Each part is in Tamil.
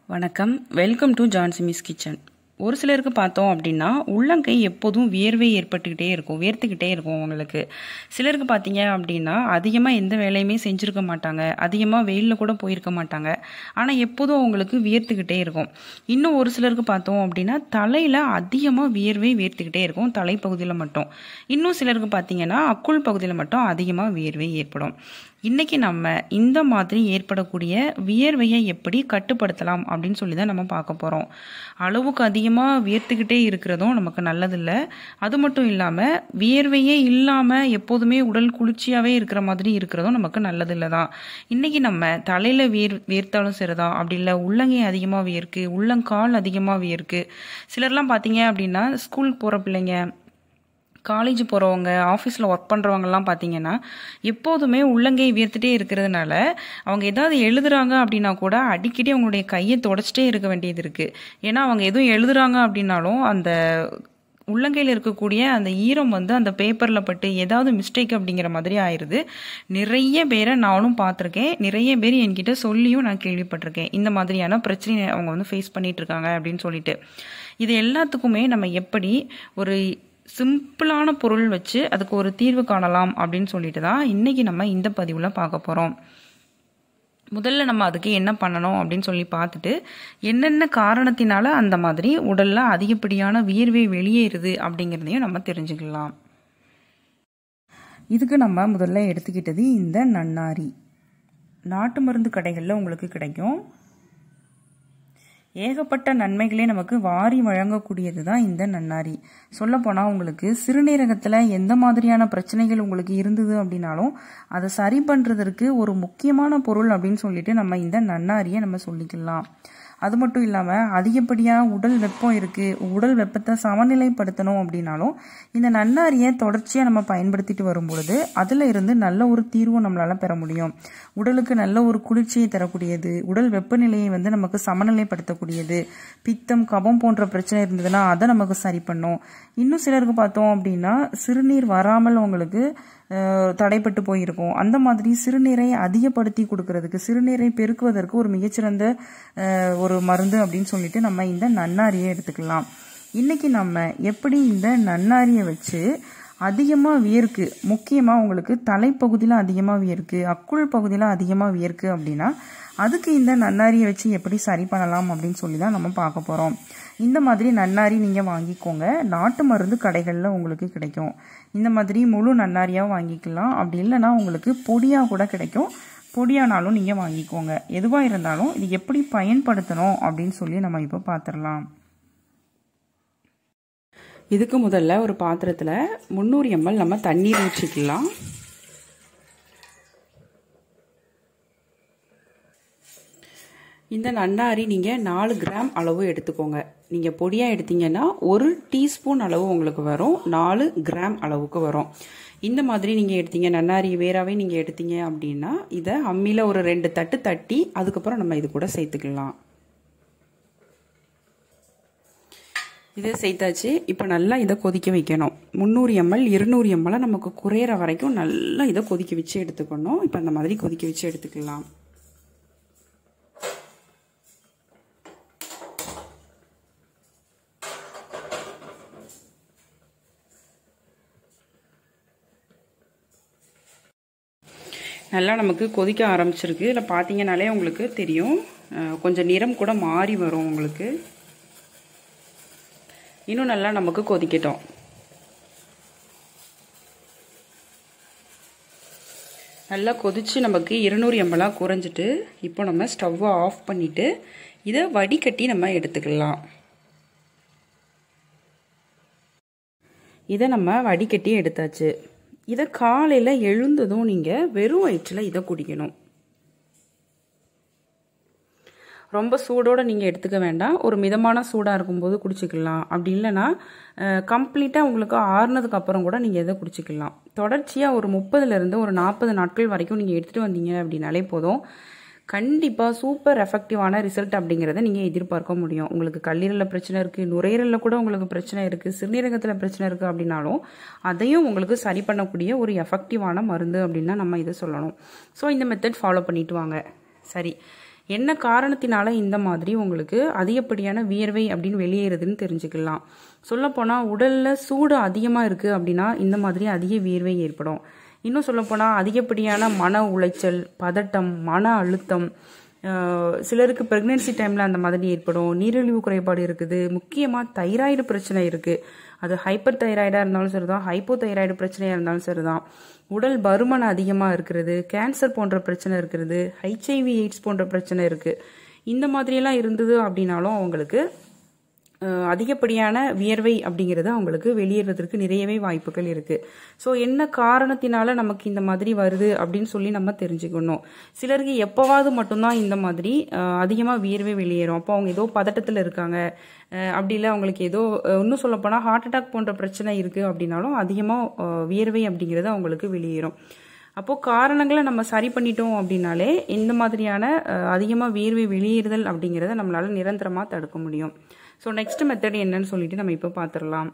வணக்கம் வெல்கம் டு ஜான்சிமிஸ் கிச்சன் ஒரு சிலருக்கு பார்த்தோம் அப்படின்னா உள்ளங்கை எப்போதும் வியர்வை ஏற்பட்டுக்கிட்டே இருக்கும் வேர்த்துக்கிட்டே இருக்கும் அவங்களுக்கு சிலருக்கு பார்த்தீங்க அப்படின்னா அதிகமாக எந்த வேலையுமே செஞ்சுருக்க மாட்டாங்க அதிகமாக வெயிலில் கூட போயிருக்க மாட்டாங்க ஆனால் எப்போதும் அவங்களுக்கு வியர்த்துக்கிட்டே இருக்கும் இன்னும் ஒரு சிலருக்கு பார்த்தோம் அப்படின்னா தலையில் அதிகமாக வியர்வை வேர்த்துக்கிட்டே இருக்கும் தலைப்பகுதியில் மட்டும் இன்னும் சிலருக்கு பார்த்தீங்கன்னா அக்குள் பகுதியில் மட்டும் அதிகமாக வியர்வை ஏற்படும் இன்னைக்கு நம்ம இந்த மாதிரி ஏற்படக்கூடிய வியர்வையை எப்படி கட்டுப்படுத்தலாம் அப்படின்னு சொல்லி தான் நம்ம பார்க்க போகிறோம் அளவுக்கு அதிகமாக வியர்த்துக்கிட்டே இருக்கிறதும் நமக்கு நல்லதில்லை அது மட்டும் இல்லாமல் வியர்வையே இல்லாமல் எப்போதுமே உடல் குளிர்ச்சியாகவே இருக்கிற மாதிரி இருக்கிறதும் நமக்கு நல்லதில்லை தான் இன்றைக்கி நம்ம தலையில் வியர் வேர்த்தாலும் சரிதான் அப்படி இல்லை உள்ளங்கை அதிகமாக வியர்க்கு உள்ளங்கால் அதிகமாக வியர்க்கு சிலர்லாம் பார்த்தீங்க அப்படின்னா ஸ்கூல் போகிற பிள்ளைங்க காலேஜ் போகிறவங்க ஆஃபீஸில் ஒர்க் பண்ணுறவங்கலாம் பார்த்தீங்கன்னா எப்போதுமே உள்ளங்கை வியர்த்துட்டே இருக்கிறதுனால அவங்க ஏதாவது எழுதுறாங்க அப்படின்னா கூட அடிக்கடி அவங்களுடைய கையை தொடச்சிட்டே இருக்க வேண்டியது இருக்குது ஏன்னா அவங்க எதுவும் எழுதுறாங்க அப்படின்னாலும் அந்த உள்ளங்கையில் இருக்கக்கூடிய அந்த ஈரம் வந்து அந்த பேப்பரில் பட்டு ஏதாவது மிஸ்டேக் அப்படிங்கிற மாதிரி ஆயிடுது நிறைய பேரை நானும் பார்த்துருக்கேன் நிறைய பேர் என்கிட்ட சொல்லியும் நான் கேள்விப்பட்டிருக்கேன் இந்த மாதிரியான பிரச்சனையை அவங்க வந்து ஃபேஸ் பண்ணிட்டு இருக்காங்க அப்படின்னு சொல்லிட்டு இது எல்லாத்துக்குமே நம்ம எப்படி ஒரு சிம்பிளான பொருள் வச்சு அதுக்கு ஒரு தீர்வு காணலாம் அப்படின்னு சொல்லிட்டு தான் இன்றைக்கி நம்ம இந்த பதிவில் பார்க்க போகிறோம் முதல்ல நம்ம அதுக்கு என்ன பண்ணணும் அப்படின்னு சொல்லி பார்த்துட்டு என்னென்ன காரணத்தினால அந்த மாதிரி உடலில் அதிகப்படியான வியர்வை வெளியேறுது அப்படிங்கிறதையும் நம்ம தெரிஞ்சுக்கலாம் இதுக்கு நம்ம முதல்ல எடுத்துக்கிட்டது இந்த நன்னாரி நாட்டு மருந்து கடைகளில் உங்களுக்கு கிடைக்கும் ஏகப்பட்ட நன்மைகளே நமக்கு வாரி வழங்கக்கூடியது தான் இந்த நன்னாரி சொல்லப்போனால் உங்களுக்கு சிறுநீரகத்தில் எந்த மாதிரியான பிரச்சனைகள் உங்களுக்கு இருந்தது அப்படின்னாலும் அதை சரி பண்ணுறதற்கு ஒரு முக்கியமான பொருள் அப்படின்னு சொல்லிட்டு நம்ம இந்த நன்னாரியை நம்ம சொல்லிக்கலாம் அது மட்டும் இல்லாமல் அதிகப்படியாக உடல் வெப்பம் இருக்குது உடல் வெப்பத்தை சமநிலைப்படுத்தணும் அப்படின்னாலும் இந்த நன்னாரியை தொடர்ச்சியாக நம்ம பயன்படுத்திட்டு வரும்பொழுது அதில் இருந்து நல்ல ஒரு தீர்வு நம்மளால் பெற முடியும் உடலுக்கு நல்ல ஒரு குளிர்ச்சியை தரக்கூடியது உடல் வெப்பநிலையை வந்து நமக்கு சமநிலைப்படுத்தக்கூடியது பித்தம் கபம் போன்ற பிரச்சனை இருந்ததுன்னா அதை நமக்கு சரி பண்ணும் இன்னும் சிலருக்கு பார்த்தோம் அப்படின்னா சிறுநீர் வராமல் உங்களுக்கு தடைப்பட்டு போயிருக்கும் அந்த மாதிரி சிறுநீரை அதிகப்படுத்தி கொடுக்கறதுக்கு சிறுநீரை பெருக்குவதற்கு ஒரு மிகச்சிறந்த ஒரு மருந்து அப்படின்னு சொல்லிட்டு நம்ம இந்த நன்னாரியை எடுத்துக்கலாம் இன்னைக்கு நம்ம எப்படி இந்த நன்னாரியை வச்சு அதிகமாக வியர்க்கு முக்கியமாக உங்களுக்கு தலைப்பகுதியில் அதிகமாக வியர்க்கு அக்குள் பகுதியில் அதிகமாக வியர்க்கு அப்படின்னா அதுக்கு இந்த நன்னாரியை வச்சு எப்படி சரி பண்ணலாம் அப்படின்னு சொல்லி தான் நம்ம பார்க்க போகிறோம் இந்த மாதிரி நன்னாரி நீங்கள் வாங்கிக்கோங்க நாட்டு மருந்து கடைகளில் உங்களுக்கு கிடைக்கும் இந்த மாதிரி முழு நன்னாரியாக வாங்கிக்கலாம் அப்படி இல்லைன்னா உங்களுக்கு பொடியாக கூட கிடைக்கும் பொடியானாலும் நீங்கள் வாங்கிக்கோங்க எதுவாக இருந்தாலும் இது எப்படி பயன்படுத்தணும் அப்படின்னு சொல்லி நம்ம இப்போ பார்த்துடலாம் இதுக்கு முதல்ல ஒரு பாத்திரத்தில் முந்நூறு எம்எல் நம்ம தண்ணீர் ஊற்றிக்கலாம் இந்த நன்னாரி நீங்கள் நாலு கிராம் அளவு எடுத்துக்கோங்க நீங்கள் பொடியாக எடுத்தீங்கன்னா ஒரு டீஸ்பூன் அளவு உங்களுக்கு வரும் நாலு கிராம் அளவுக்கு வரும் இந்த மாதிரி நீங்கள் எடுத்தீங்க நன்னாரி வேறாவே நீங்கள் எடுத்தீங்க அப்படின்னா இதை அம்மியில் ஒரு ரெண்டு தட்டு தட்டி அதுக்கப்புறம் நம்ம இது கூட சேர்த்துக்கலாம் இதை சேர்த்தாச்சு இப்போ நல்லா இதை கொதிக்க வைக்கணும் முந்நூறு எம்எல் இருநூறு எம்எல் நமக்கு குறையிற வரைக்கும் நல்லா இதை கொதிக்க வச்சு எடுத்துக்கணும் இப்போ அந்த மாதிரி கொதிக்க வச்சு எடுத்துக்கலாம் நல்லா நமக்கு கொதிக்க ஆரம்பிச்சிருக்கு இதில் பார்த்தீங்கனாலே உங்களுக்கு தெரியும் கொஞ்சம் நிறம் கூட மாறி வரும் உங்களுக்கு இன்னும் நல்லா நமக்கு கொதிக்கட்டும் நல்லா கொதித்து நமக்கு இருநூறு எம்எல்லாம் குறைஞ்சிட்டு இப்போ நம்ம ஸ்டவ்வை ஆஃப் பண்ணிவிட்டு இதை வடிகட்டி நம்ம எடுத்துக்கலாம் இதை நம்ம வடிகட்டி எடுத்தாச்சு இதை காலையில் எழுந்ததும் நீங்கள் வெறும் வயிற்றில் இதை குடிக்கணும் ரொம்ப சூடோடு நீங்கள் எடுத்துக்க வேண்டாம் ஒரு மிதமான சூடாக இருக்கும்போது குடிச்சிக்கலாம் அப்படி இல்லைன்னா கம்ப்ளீட்டாக உங்களுக்கு ஆறுனதுக்கு அப்புறம் கூட நீங்கள் இதை குடிச்சிக்கலாம் தொடர்ச்சியாக ஒரு முப்பதுலேருந்து ஒரு நாற்பது நாட்கள் வரைக்கும் நீங்கள் எடுத்துகிட்டு வந்தீங்க அப்படின்னாலே போதும் கண்டிப்பாக சூப்பர் எஃபெக்டிவான ரிசல்ட் அப்படிங்கிறத நீங்கள் எதிர்பார்க்க முடியும் உங்களுக்கு கல்லீரலில் பிரச்சனை இருக்குது நுரையீரலில் கூட உங்களுக்கு பிரச்சனை இருக்குது சிறுநீரகத்தில் பிரச்சனை இருக்குது அப்படின்னாலும் அதையும் உங்களுக்கு சரி பண்ணக்கூடிய ஒரு எஃபெக்டிவான மருந்து அப்படின்னு நம்ம இதை சொல்லணும் ஸோ இந்த மெத்தட் ஃபாலோ பண்ணிட்டு வாங்க சரி என்ன காரணத்தினால இந்த மாதிரி உங்களுக்கு அதிகப்படியான வியர்வை அப்படின்னு வெளியேறுதுன்னு தெரிஞ்சுக்கலாம் சொல்லப்போனால் உடலில் சூடு அதிகமாக இருக்குது அப்படின்னா இந்த மாதிரி அதிக வியர்வை ஏற்படும் இன்னும் சொல்லப்போனால் அதிகப்படியான மன உளைச்சல் பதட்டம் மன அழுத்தம் அஹ் சிலருக்கு ப்ரெக்னென்சி டைமில் அந்த மாதிரி ஏற்படும் நீரிழிவு குறைபாடு இருக்குது முக்கியமாக தைராய்டு பிரச்சனை இருக்குது அது ஹைப்பர் தைராய்டாக இருந்தாலும் சரிதான் ஹைப்போ தைராய்டு பிரச்சனையாக இருந்தாலும் சரிதான் உடல் பருமன் அதிகமாக இருக்கிறது கேன்சர் போன்ற பிரச்சனை இருக்கிறது ஹெச்ஐவி எய்ட்ஸ் போன்ற பிரச்சனை இருக்குது இந்த மாதிரியெல்லாம் இருந்தது அப்படின்னாலும் அவங்களுக்கு அஹ் அதிகப்படியான வியர்வை அப்படிங்கிறது அவங்களுக்கு வெளியேறதுக்கு நிறையவே வாய்ப்புகள் இருக்கு ஸோ என்ன காரணத்தினால நமக்கு இந்த மாதிரி வருது அப்படின்னு சொல்லி நம்ம தெரிஞ்சுக்கணும் சிலருக்கு எப்பவாவது மட்டும்தான் இந்த மாதிரி அதிகமாக வியர்வை வெளியேறும் அப்போ அவங்க ஏதோ பதட்டத்தில் இருக்காங்க அஹ் அப்படி இல்லை அவங்களுக்கு ஏதோ அஹ் இன்னும் சொல்லப்போனால் ஹார்ட் அட்டாக் போன்ற பிரச்சனை இருக்கு அப்படின்னாலும் அதிகமாக வியர்வை அப்படிங்கிறது அவங்களுக்கு வெளியேறும் அப்போது காரணங்களை நம்ம சரி பண்ணிட்டோம் அப்படின்னாலே இந்த மாதிரியான அதிகமாக வியர்வை வெளியேறுதல் அப்படிங்கிறத நம்மளால நிரந்தரமாக தடுக்க முடியும் ஸோ நெக்ஸ்ட் மெத்தட் என்னன்னு சொல்லிட்டு நம்ம இப்போ பார்த்துடலாம்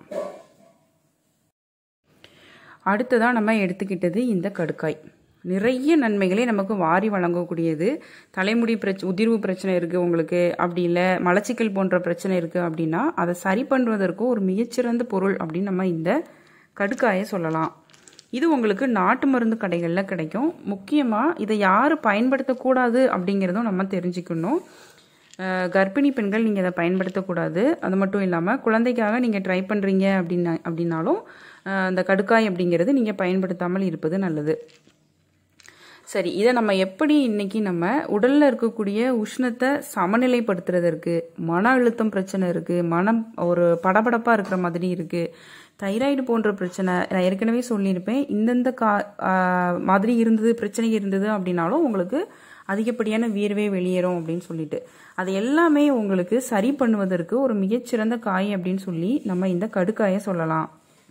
அடுத்ததாக நம்ம எடுத்துக்கிட்டது இந்த கடுக்காய் நிறைய நன்மைகளை நமக்கு வாரி வழங்கக்கூடியது தலைமுடி பிரச்ச உதிர்வு பிரச்சனை இருக்குது உங்களுக்கு அப்படி இல்லை மலச்சிக்கல் போன்ற பிரச்சனை இருக்குது அப்படின்னா அதை சரி பண்ணுவதற்கு ஒரு மிகச்சிறந்த பொருள் அப்படின்னு நம்ம இந்த கடுக்காயை சொல்லலாம் இது உங்களுக்கு நாட்டு மருந்து கடைகளில் கிடைக்கும் முக்கியமாக இதை யார் பயன்படுத்தக்கூடாது அப்படிங்கிறதும் நம்ம தெரிஞ்சுக்கணும் அஹ் கர்ப்பிணி பெண்கள் நீங்கள் இதை பயன்படுத்தக்கூடாது அது மட்டும் இல்லாமல் குழந்தைக்காக நீங்கள் ட்ரை பண்ணுறீங்க அப்படின்னா அப்படின்னாலும் அஹ் அந்த கடுக்காய் அப்படிங்கிறது நீங்கள் பயன்படுத்தாமல் இருப்பது நல்லது சரி இதை நம்ம எப்படி இன்னைக்கு நம்ம உடல்ல இருக்கக்கூடிய உஷ்ணத்தை சமநிலைப்படுத்துறதற்கு மன அழுத்தம் பிரச்சனை இருக்கு மனம் ஒரு படபடப்பா இருக்கிற மாதிரி இருக்கு தைராய்டு போன்ற பிரச்சனை நான் ஏற்கனவே சொல்லியிருப்பேன் இந்தந்த கா ஆஹ் மாதிரி இருந்தது பிரச்சனை இருந்தது அப்படின்னாலும் உங்களுக்கு அதிகப்படியான வியர்வை வெளியேறும் அப்படின்னு சொல்லிட்டு அது எல்லாமே உங்களுக்கு சரி பண்ணுவதற்கு ஒரு மிகச்சிறந்த காய் அப்படின்னு சொல்லி நம்ம இந்த கடுக்காயை சொல்லலாம்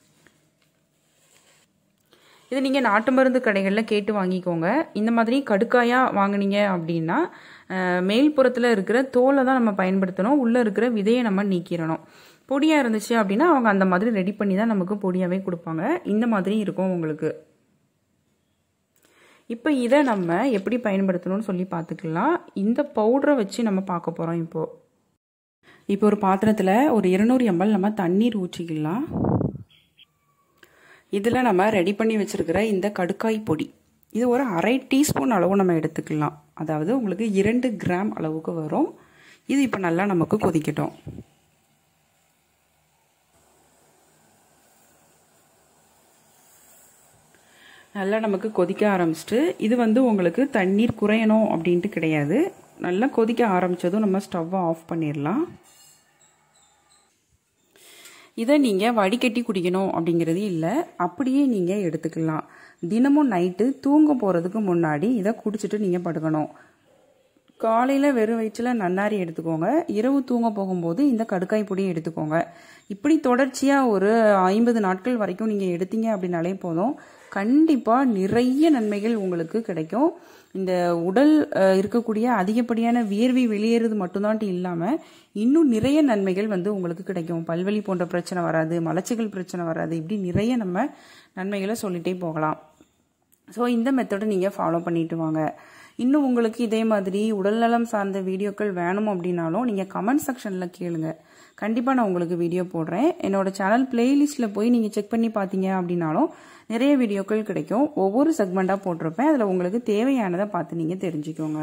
இது நீங்கள் நாட்டு மருந்து கடைகளில் கேட்டு வாங்கிக்கோங்க இந்த மாதிரி கடுக்காயாக வாங்குனீங்க அப்படின்னா அஹ், மேல் புறத்தில் இருக்கிற தோலை தான் நம்ம பயன்படுத்தணும் உள்ளே இருக்கிற விதையை நம்ம நீக்கிடணும் பொடியாக இருந்துச்சு அப்படின்னா அவங்க அந்த மாதிரி ரெடி பண்ணி தான் நமக்கு பொடியாகவே கொடுப்பாங்க இந்த மாதிரி இருக்கும் உங்களுக்கு இப்போ இதை நம்ம எப்படி பயன்படுத்தணும்னு சொல்லி பார்த்துக்கலாம் இந்த பவுடரை வச்சு நம்ம பார்க்க போகிறோம் இப்போது இப்போ ஒரு பாத்திரத்தில் ஒரு இருநூறு எம்எல் நம்ம தண்ணீர் ஊற்றிக்கலாம் இதில் நம்ம ரெடி பண்ணி வச்சுருக்கிற இந்த கடுக்காய் பொடி இது ஒரு அரை டீஸ்பூன் அளவு நம்ம எடுத்துக்கலாம் அதாவது உங்களுக்கு இரண்டு கிராம் அளவுக்கு வரும் இது இப்போ நல்லா நமக்கு கொதிக்கட்டும் நல்லா நமக்கு கொதிக்க ஆரம்பிச்சிட்டு இது வந்து உங்களுக்கு தண்ணீர் குறையணும் அப்படின்ட்டு கிடையாது நல்லா கொதிக்க ஆரம்பித்ததும் நம்ம ஸ்டவ்வை ஆஃப் பண்ணிடலாம் இதை நீங்கள் வடிகட்டி குடிக்கணும் அப்படிங்கிறது இல்லை அப்படியே நீங்கள் எடுத்துக்கலாம் தினமும் நைட்டு தூங்க போகிறதுக்கு முன்னாடி இதை குடிச்சிட்டு நீங்கள் படுக்கணும் காலையில் வெறும் வயிற்றில் நன்னாரி எடுத்துக்கோங்க இரவு தூங்க போகும்போது இந்த கடுக்காய் பொடியை எடுத்துக்கோங்க இப்படி தொடர்ச்சியாக ஒரு ஐம்பது நாட்கள் வரைக்கும் நீங்கள் எடுத்தீங்க அப்படின்னாலே போதும் கண்டிப்பாக நிறைய நன்மைகள் உங்களுக்கு கிடைக்கும் இந்த உடல் அஹ், இருக்கக்கூடிய அதிகப்படியான வியர்வை வெளியேறது மட்டும்தான் இல்லாமல் இன்னும் நிறைய நன்மைகள் வந்து உங்களுக்கு கிடைக்கும் பல்வலி போன்ற பிரச்சனை வராது மலச்சிக்கல் பிரச்சனை வராது இப்படி நிறைய நம்ம நன்மைகளை சொல்லிட்டே போகலாம் ஸோ இந்த மெத்தடை நீங்கள் ஃபாலோ பண்ணிட்டு வாங்க இன்னும் உங்களுக்கு இதே மாதிரி உடல்நலம் சார்ந்த வீடியோக்கள் வேணும் அப்படின்னாலும் நீங்கள் கமெண்ட் செக்ஷனில் கேளுங்க கண்டிப்பாக நான் உங்களுக்கு வீடியோ போடுறேன் என்னோட சேனல் பிளேலிஸ்ட்டில் போய் நீங்கள் செக் பண்ணி பார்த்தீங்க அப்படின்னாலும் நிறைய வீடியோக்கள் கிடைக்கும் ஒவ்வொரு செக்மெண்ட்டாக போட்டிருப்பேன் அதில் உங்களுக்கு தேவையானதை பார்த்து நீங்கள் தெரிஞ்சுக்கோங்க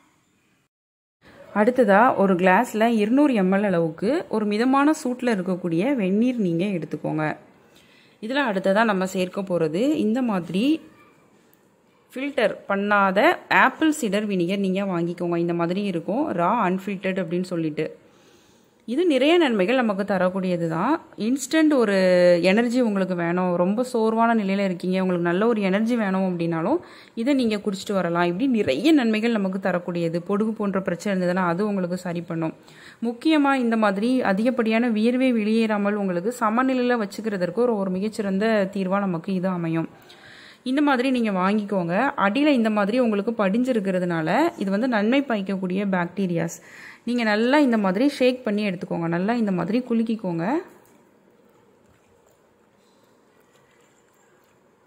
அடுத்ததாக ஒரு கிளாஸில் இருநூறு எம்எல் அளவுக்கு ஒரு மிதமான சூட்டில் இருக்கக்கூடிய வெந்நீர் நீங்கள் எடுத்துக்கோங்க இதில் அடுத்ததாக நம்ம சேர்க்க போகிறது இந்த மாதிரி ஃபில்டர் பண்ணாத ஆப்பிள் சிடர் வினிகர் நீங்கள் வாங்கிக்கோங்க இந்த மாதிரி இருக்கும் ரா அன்ஃபில்டர்ட் அப்படின்னு சொல்லிட்டு இது நிறைய நன்மைகள் நமக்கு தரக்கூடியது தான் இன்ஸ்டன்ட் ஒரு எனர்ஜி உங்களுக்கு வேணும் ரொம்ப சோர்வான நிலையில் இருக்கீங்க உங்களுக்கு நல்ல ஒரு எனர்ஜி வேணும் அப்படின்னாலும் இதை நீங்கள் குடிச்சிட்டு வரலாம் இப்படி நிறைய நன்மைகள் நமக்கு தரக்கூடியது பொடுகு போன்ற பிரச்சனை இருந்ததுன்னா அது உங்களுக்கு சரி பண்ணும் முக்கியமாக இந்த மாதிரி அதிகப்படியான வியர்வை வெளியேறாமல் உங்களுக்கு சமநிலையில் வச்சுக்கிறதுக்கு ஒரு ஒரு மிகச்சிறந்த தீர்வாக நமக்கு இது அமையும் இந்த மாதிரி நீங்கள் வாங்கிக்கோங்க அடியில் இந்த மாதிரி உங்களுக்கு படிஞ்சிருக்கிறதுனால இது வந்து நன்மை பயக்கக்கூடிய பாக்டீரியாஸ் நீங்கள் நல்லா இந்த மாதிரி ஷேக் பண்ணி எடுத்துக்கோங்க நல்லா இந்த மாதிரி குலுக்கிக்கோங்க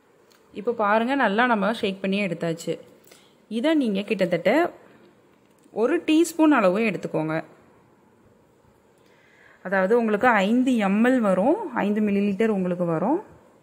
இப்போ பாருங்கள் நல்லா நம்ம ஷேக் பண்ணி எடுத்தாச்சு இதை நீங்கள் கிட்டத்தட்ட ஒரு டீஸ்பூன் அளவு எடுத்துக்கோங்க அதாவது உங்களுக்கு ஐந்து எம்எல் வரும் ஐந்து மில்லி லிட்டர் உங்களுக்கு வரும்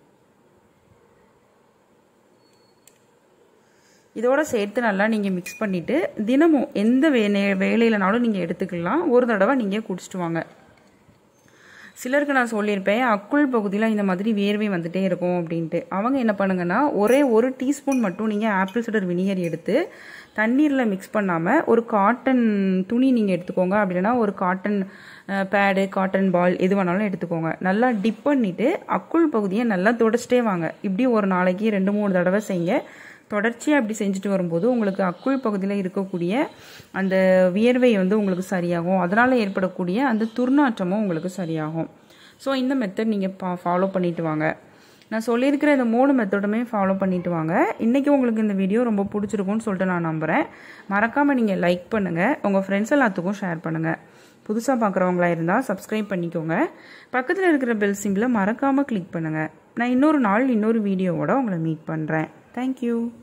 இதோட சேர்த்து நல்லா நீங்கள் மிக்ஸ் பண்ணிவிட்டு தினமும் எந்த வே வேலையிலனாலும் நீங்கள் எடுத்துக்கலாம் ஒரு தடவை நீங்கள் குடிச்சிட்டு வாங்க சிலருக்கு நான் சொல்லியிருப்பேன் அக்குள் பகுதியில் இந்த மாதிரி வேர்வை வந்துட்டே இருக்கும் அப்படின்ட்டு அவங்க என்ன பண்ணுங்கன்னா ஒரே ஒரு டீஸ்பூன் மட்டும் நீங்கள் ஆப்பிள் சிடர் வினிகர் எடுத்து தண்ணீரில் மிக்ஸ் பண்ணாமல் ஒரு காட்டன் துணி நீங்கள் எடுத்துக்கோங்க அப்படின்னா ஒரு காட்டன் பேடு காட்டன் பால் எது வேணாலும் எடுத்துக்கோங்க நல்லா டிப் பண்ணிவிட்டு அக்குள் பகுதியை நல்லா தொடச்சிட்டே வாங்க இப்படி ஒரு நாளைக்கு ரெண்டு மூணு தடவை செய்யுங்க தொடர்ச்சியாக அப்படி செஞ்சுட்டு வரும்போது உங்களுக்கு அக்குள் பகுதியில் இருக்கக்கூடிய அந்த வியர்வை வந்து உங்களுக்கு சரியாகும் அதனால் ஏற்படக்கூடிய அந்த துர்நாற்றமும் உங்களுக்கு சரியாகும் ஸோ இந்த மெத்தட் நீங்கள் பா ஃபாலோ பண்ணிட்டு வாங்க நான் சொல்லியிருக்கிற இந்த மூணு மெத்தடுமே ஃபாலோ பண்ணிட்டு வாங்க இன்றைக்கி உங்களுக்கு இந்த வீடியோ ரொம்ப பிடிச்சிருக்கும்னு சொல்லிட்டு நான் நம்புகிறேன் மறக்காமல் நீங்கள் லைக் பண்ணுங்கள் உங்கள் ஃப்ரெண்ட்ஸ் எல்லாத்துக்கும் ஷேர் பண்ணுங்கள் புதுசாக பார்க்குறவங்களா இருந்தால் சப்ஸ்கிரைப் பண்ணிக்கோங்க பக்கத்தில் இருக்கிற பெல் சிம்பிளை மறக்காமல் கிளிக் பண்ணுங்கள் நான் இன்னொரு நாள் இன்னொரு வீடியோவோட உங்களை மீட் பண்ணுறேன் தேங்க்யூ